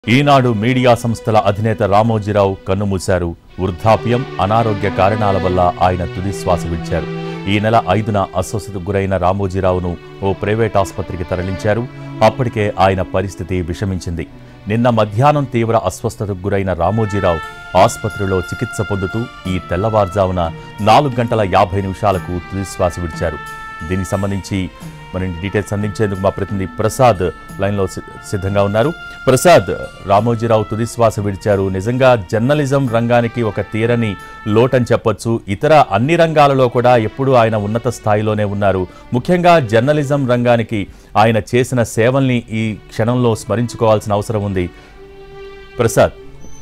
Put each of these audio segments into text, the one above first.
ఈనాడు media సంస్థల అధినేత రామోజీరావు కన్నుమూశారు వృద్ధాప్యం అనారోగ్య కారణాల వల్ల ఆయన తుది శ్వాస విడిచారు ఈ నెల ఐదున అస్వస్థతకు గురైన రామోజీరావును ఓ ప్రైవేట్ ఆసుపత్రికి తరలించారు అప్పటికే ఆయన పరిస్థితి విషమించింది నిన్న మధ్యాహ్నం తీవ్ర అస్వస్థతకు గురైన రామోజీరావు ఆసుపత్రిలో చికిత్స పొందుతూ ఈ తెల్లవారుజామున నాలుగు గంటల యాభై నిమిషాలకు తుది శ్వాస విడిచారు దీనికి సంబంధించి మరిన్ని డీటెయిల్స్ అందించేందుకు మా ప్రతినిధి ప్రసాద్ లైన్లో సి- సిద్ధంగా ఉన్నారు ప్రసాద్ రామోజీరావు తుది శ్వాస విడిచారు నిజంగా జర్నలిజం రంగానికి ఒక తీరని లోటని చెప్పొచ్చు ఇతర అన్ని రంగాలలో కూడా ఎప్పుడూ ఆయన ఉన్నత స్థాయిలోనే ఉన్నారు ముఖ్యంగా జర్నలిజం రంగానికి ఆయన చేసిన సేవల్ని ఈ క్షణంలో స్మరించుకోవాల్సిన అవసరం ఉంది ప్రసాద్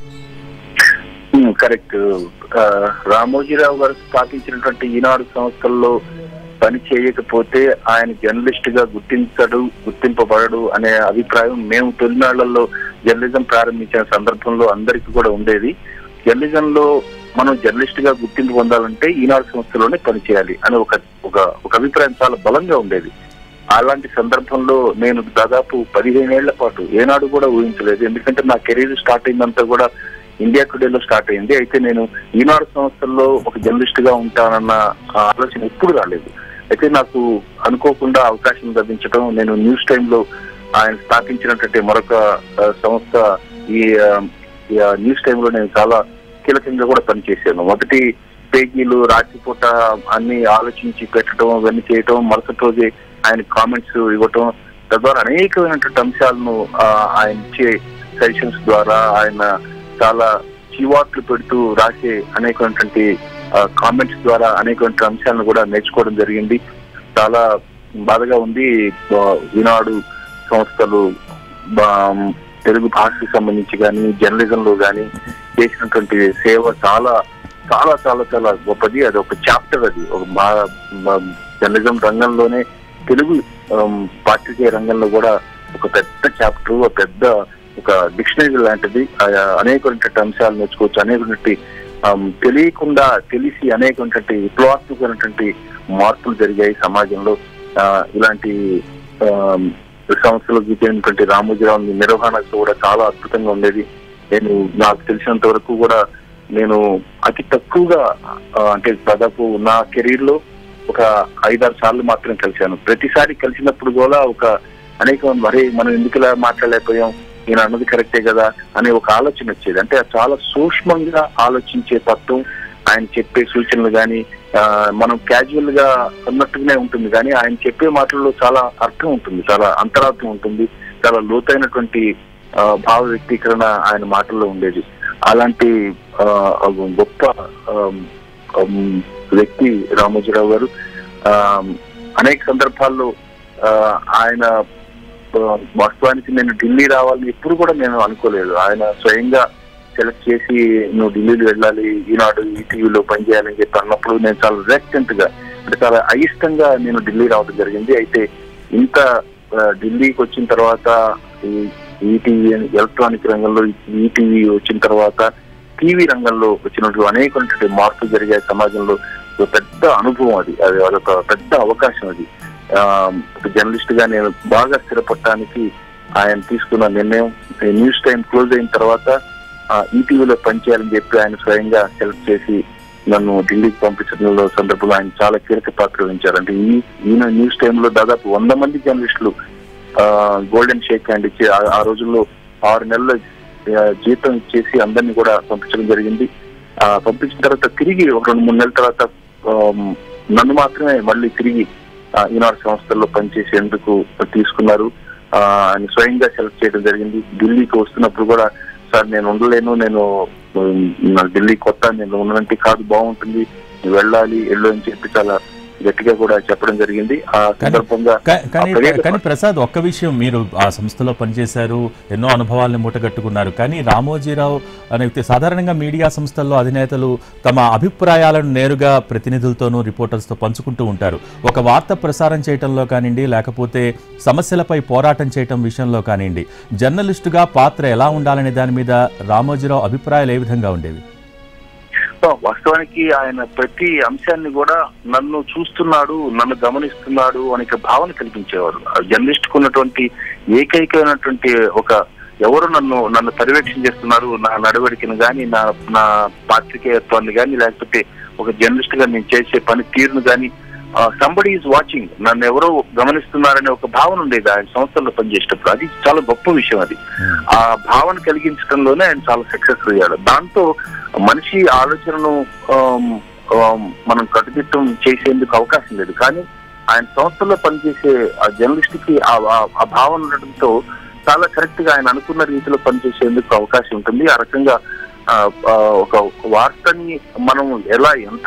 ఉమ్, కరెక్ట్ ఆ, రామోజీరావు గారు స్థాపించినటువంటి ఈనాడు సంస్థల్లో పని చేయకపోతే ఆయన జర్నలిస్ట్ గా గుర్తించడు గుర్తింపబడడు అనే అభిప్రాయం మేము తొలినాళ్లలో జర్నలిజం ప్రారంభించిన సందర్భంలో అందరికీ కూడా ఉండేది జర్నలిజం లో మనం జర్నలిస్ట్ గా గుర్తింపు పొందాలంటే ఈనాడు సంస్థలోనే పనిచేయాలి అని ఒక ఒక ఒక అభిప్రాయం చాలా బలంగా ఉండేది అలాంటి సందర్భంలో నేను దాదాపు పదిహేనేళ్ల పాటు ఏనాడు కూడా ఊహించలేదు ఎందుకంటే నా కెరీర్ స్టార్ట్ అయిందంతా కూడా ఇండియా టుడేలో స్టార్ట్ అయింది అయితే నేను ఈనాడు సంస్థల్లో ఒక జర్నలిస్ట్ గా ఉంటానన్న ఆ ఆలోచన ఎప్పుడు రాలేదు అయితే నాకు అనుకోకుండా అవకాశం లభించడం నేను న్యూస్ టైంలో ఆయన స్థాపించినటువంటి మరొక ఆ, సంస్థ ఈ ఆ, ఈ, ఆ, న్యూస్ టైంలో నేను చాలా కీలకంగా కూడా పనిచేశాను మొదటి పేజీలు రాత్రిపూట అన్ని ఆలోచించి పెట్టడం అవన్నీ చేయటం మరుసటి రోజే ఆయన కామెంట్స్ ఇవ్వటం తద్వారా అనేకమైనటువంటి అంశాలను ఆ, ఆయన ఇచ్చే సెషన్స్ ద్వారా ఆయన చాలా చీవాట్లు పెడుతూ రాసే అనేకమైనటువంటి కామెంట్స్ ద్వారా అనేకటువంటి అంశాలను కూడా నేర్చుకోవడం జరిగింది చాలా బాధగా ఉంది ఆ, ఈనాడు సంస్థలు బా- తెలుగు భాషకు సంబంధించి కానీ జర్నలిజం లో కానీ చేసినటువంటి సేవ చాలా చాలా చాలా చాలా గొప్పది అది ఒక చాప్టర్ అది ఒక మా- మా- జర్నలిజం రంగంలోనే తెలుగు ఆమ్, పాత్రికేయ రంగంలో కూడా ఒక పెద్ద చాప్టర్ ఒక పెద్ద ఒక డిక్షనరీ లాంటిది ఆ, అనేకమైనటువంటి అంశాలు నేర్చుకోవచ్చు అనేకమైనటువంటి ఆమ్, తెలియకుండా తెలిసి అనేకమైనటువంటి విప్లవాత్మకమైనటువంటి మార్పులు జరిగాయి సమాజంలో ఆ, ఇలాంటి ఆమ్, సంస్థలు గీసినటువంటి రామోజీరావు నిర్వహణ కూడా చాలా అద్భుతంగా ఉండేది నేను నాకు తెలిసినంత వరకు కూడా నేను అతి తక్కువగా ఆ, అంటే దాదాపు నా కెరీర్ లో ఒక ఐదారు సార్లు మాత్రం కలిశాను ప్రతిసారి కలిసినప్పుడు కూడా ఒక అనేక మరే మనం ఎందుకు ఇలా మాట్లాడలేకపోయాం నేను అన్నది కరెక్టే కదా అనే ఒక ఆలోచన వచ్చేది అంటే చాలా సూక్ష్మంగా ఆలోచించే తత్వం ఆయన చెప్పే సూచనలు కానీ మనం క్యాజువల్ గా అన్నట్టుగానే ఉంటుంది కానీ ఆయన చెప్పే మాటల్లో చాలా అర్థం ఉంటుంది చాలా అంతరార్థం ఉంటుంది చాలా లోతైనటువంటి ఆ, భావ వ్యక్తీకరణ ఆయన మాటల్లో ఉండేది అలాంటి ఆ, గొప్ప ఆమ్, ఆమ్, వ్యక్తి రామోజీరావు గారు ఆ, అనేక సందర్భాల్లో ఆ, ఆయన ఆ, వాస్తవానికి నేను ఢిల్లీ రావాలని ఎప్పుడు కూడా నేను అనుకోలేదు ఆయన స్వయంగా సెలెక్ట్ చేసి నువ్వు ఢిల్లీకి వెళ్ళాలి ఈనాడు ఈ టీవీలో పనిచేయాలని చెప్పి అన్నప్పుడు నేను చాలా రిలక్టెంట్ గా అంటే చాలా అయిష్టంగా నేను ఢిల్లీ రావడం జరిగింది అయితే ఇంత ఆ, ఢిల్లీకి వచ్చిన తర్వాత ఈ ఈటీవీ ఎలక్ట్రానిక్ రంగంలో ఈటీవీ వచ్చిన తర్వాత టీవీ రంగంలో వచ్చినటువంటి అనేకటువంటి మార్పులు జరిగాయి సమాజంలో ఒక పెద్ద అనుభవం అది అది అదొక పెద్ద అవకాశం అది ఆ, ఒక జర్నలిస్ట్ గా నేను బాగా స్థిరపడటానికి ఆయన తీసుకున్న నిర్ణయం ఈ న్యూస్ టైం క్లోజ్ అయిన తర్వాత ఈటీవీలో పనిచేయాలని చెప్పి ఆయన స్వయంగా సెలెక్ట్ చేసి నన్ను ఢిల్లీకి పంపించడంలో సందర్భంలో ఆయన చాలా కీలక పాత్ర వహించారు అంటే ఈ ఈయన న్యూస్ టైంలో దాదాపు వంద మంది జర్నలిస్టులు ఆ, గోల్డెన్ షేక్ హ్యాండ్ ఇచ్చి ఆ- ఆ రోజుల్లో ఆరు నెలల ఆ, జీతం ఇచ్చేసి అందరినీ కూడా పంపించడం జరిగింది ఆ, పంపించిన తర్వాత తిరిగి ఒక రెండు మూడు నెలల తర్వాత ఆమ్, నన్ను మాత్రమే మళ్ళీ తిరిగి ఆ, ఈనాడు సంస్థల్లో పనిచేసేందుకు తీసుకున్నారు ఆ, ఆయన స్వయంగా సెలెక్ట్ చేయడం జరిగింది ఢిల్లీకి వస్తున్నప్పుడు కూడా సార్ నేను ఉండలేను నేను ఉమ్, నాకు ఢిల్లీ కొత్త నేను ఉన్నంటే కాదు బాగుంటుంది నువ్వు వెళ్ళాలి వెళ్ళు అని చెప్పి చాలా గట్టిగా కూడా చెప్పడం జరిగింది ఆ సందర్భంగా కా- కానీ ఆ ప్రైవేట్ కానీ ప్రసాద్ ఒక్క విషయం మీరు ఆ సంస్థలో పనిచేశారు ఎన్నో అనుభవాల్ని మూటగట్టుకున్నారు కానీ రామోజీరావు అనే వ్యక్తి సాధారణంగా మీడియా సంస్థల్లో అధినేతలు తమ అభిప్రాయాలను నేరుగా ప్రతినిధులతోనూ రిపోర్టర్స్తో పంచుకుంటూ ఉంటారు ఒక వార్త ప్రసారం చేయటంలో కానివ్వండి లేకపోతే సమస్యలపై పోరాటం చేయటం విషయంలో కానివ్వండి జర్నలిస్టుగా పాత్ర ఎలా ఉండాలనే దాని మీద రామోజీరావు అభిప్రాయాలు ఏ విధంగా ఉండేవి ఆ, వాస్తవానికి ఆయన ప్రతి అంశాన్ని కూడా నన్ను చూస్తున్నాడు నన్ను గమనిస్తున్నాడు అనే ఒక భావన కల్పించేవారు ఆ జర్నలిస్ట్ కు ఉన్నటువంటి ఏకైకమైనటువంటి ఒక ఎవరు నన్ను నన్ను పర్యవేక్షణ చేస్తున్నారు నా నడవడికను కానీ నా నా పాత్రికేయత్వాన్ని కానీ లేకపోతే ఒక జర్నలిస్ట్ గా నేను చేసే పని తీరును కానీ సంబడి ఈజ్ వాచింగ్ నన్ను ఎవరో గమనిస్తున్నారనే ఒక భావన ఉండేది ఆయన సంస్థల్లో పనిచేసేటప్పుడు అది చాలా గొప్ప విషయం అది ఉమ్. ఆ భావన కలిగించడంలోనే ఆయన చాలా సక్సెస్ అయ్యాడు దాంతో మనిషి ఆలోచనను ఆమ్, ఆమ్, మనం కట్టుదిట్టం చేసేందుకు అవకాశం లేదు కానీ ఆయన సంస్థలో పనిచేసే ఆ జర్నలిస్ట్ కి ఆ ఆ- ఆ భావన ఉండడంతో చాలా కరెక్ట్ గా ఆయన అనుకున్న రీతిలో పనిచేసేందుకు అవకాశం ఉంటుంది ఆ రకంగా ఆ, ఆ, ఒక వార్తని మనం ఎలా ఎంత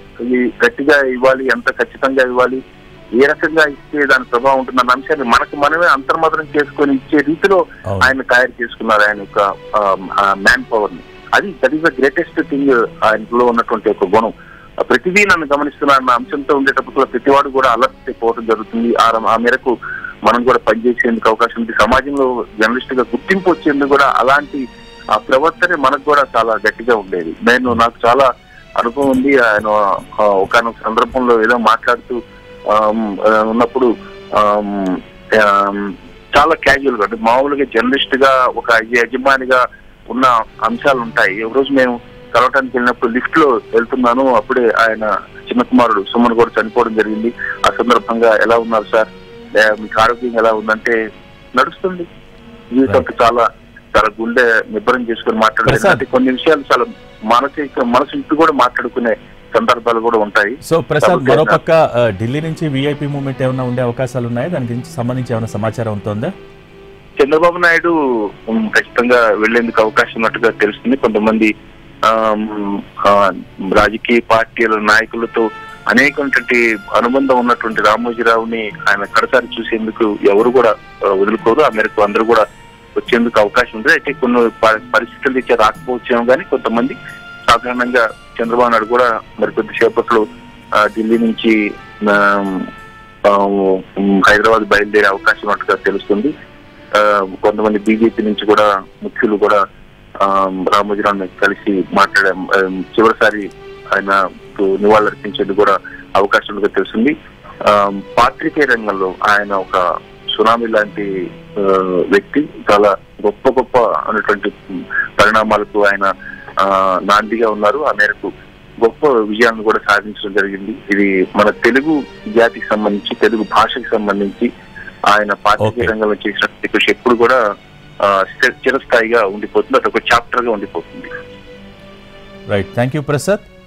ఈ గట్టిగా ఇవ్వాలి ఎంత ఖచ్చితంగా ఇవ్వాలి ఏ రకంగా ఇస్తే దాని ప్రభావం ఉంటుందన్న అంశాన్ని మనకు మనమే అంతర్మదనం చేసుకొని ఇచ్చే రీతిలో అవును. ఆయన తయారు చేసుకున్నారు ఆయన యొక్క మ్యాన్ పవర్ ని అది that is the greatest thing ఆయనలో ఉన్నటువంటి ఒక గుణం ఆ ప్రతిదీ నన్ను గమనిస్తున్నారన్న అంశంతో ఉండేటప్పుడు ప్రతివాడు కూడా అలర్ట్ అయిపోవడం జరుగుతుంది ఆ ర- ఆ మేరకు మనం కూడా పనిచేసేందుకు అవకాశం ఉంది సమాజంలో జర్నలిస్ట్ గా గుర్తింపు వచ్చేందుకు కూడా అలాంటి ఆ ప్రవర్తన మనకు కూడా చాలా గట్టిగా ఉండేది నేను నాకు చాలా అనుభవం ఉంది ఆయన ఒకనొక సందర్భంలో ఏదో మాట్లాడుతూ ఆమ్, ఆ, ఉన్నప్పుడు ఆమ్, ఆమ్, చాలా క్యాజువల్ గా అంటే మామూలుగా జర్నలిస్ట్ గా ఒక యజమానిగా ఉన్న అంశాలు ఉంటాయి ఒక రోజు మేము కలవటానికి వెళ్ళినప్పుడు లిఫ్ట్ లో వెళ్తున్నాను అప్పుడే ఆయన చిన్న కుమారుడు సుమన్ కూడా చనిపోవడం జరిగింది ఆ సందర్భంగా ఎలా ఉన్నారు సార్ ఏ, మీకు ఆరోగ్యం ఎలా ఉందంటే నడుస్తుంది జీవితంతో చాలా చాలా గుండె నిబ్బరం చేసుకుని మాట్లాడారు ప్రసాద్. అంటే కొన్ని విషయాలు చాలా మానసిక మనసు ఇంటి కూడా మాట్లాడుకునే సందర్భాలు కూడా ఉంటాయి సో ప్రసాద్ కాబట్టి మరోపక్క ఆ, ఢిల్లీ నుంచి విఐపి మూవ్మెంట్ ఏమైనా ఉండే అవకాశాలు ఉన్నాయా దాని గురించి సంబంధించి ఏమైనా సమాచారం ఉంటుందా చంద్రబాబు నాయుడు ఉమ్, ఖచ్చితంగా వెళ్లేందుకు అవకాశం ఉన్నట్టుగా తెలుస్తుంది కొంతమంది ఆమ్, ఆ, రాజకీయ పార్టీల నాయకులతో అనేకటువంటి అనుబంధం ఉన్నటువంటి రామోజీరావుని ఆయన కడసారి చూసేందుకు ఎవరు కూడా ఆ, వదులుకోరు ఆ మేరకు అందరూ కూడా వచ్చేందుకు అవకాశం ఉంది అయితే కొన్ని ప- పరిస్థితులు ఇచ్చే రాకపోవచ్చేమో కానీ కొంతమంది సాధారణంగా చంద్రబాబు నాయుడు కూడా మరి కొద్దిసేపట్లో ఆ, ఢిల్లీ నుంచి ఆమ్, ఆ, ఉమ్, హైదరాబాద్ బయలుదేరే అవకాశం ఉన్నట్టుగా తెలుస్తుంది ఆ, కొంతమంది బీజేపీ నుంచి కూడా ముఖ్యులు కూడా ఆ, రామోజీరావుని కలిసి మాట్లాడే ఆ, చివరిసారి ఆయన నివాళులర్పించేందుకు కూడా అవకాశం ఉన్నట్టుగా తెలుస్తుంది ఆ, పాత్రికేయ రంగంలో ఆయన ఒక సునామీ లాంటి ఆ, వ్యక్తి చాలా గొప్ప గొప్ప అనేటువంటి పరిణామాలకు ఆయన ఆ, నాందిగా ఉన్నారు ఆ మేరకు గొప్ప విజయాలను కూడా సాధించడం జరిగింది ఇది మన తెలుగు జాతికి సంబంధించి తెలుగు భాషకి సంబంధించి ఆయన పాత్రికేయ Okay. రంగంలో చేసిన కృషి ఎప్పుడు కూడా ఆ, స్థిర- చిరస్థాయిగా ఉండిపోతుంది అదొక చాప్టర్ గా ఉండిపోతుంది రైట్ థ్యాంక్ యూ ప్రసాద్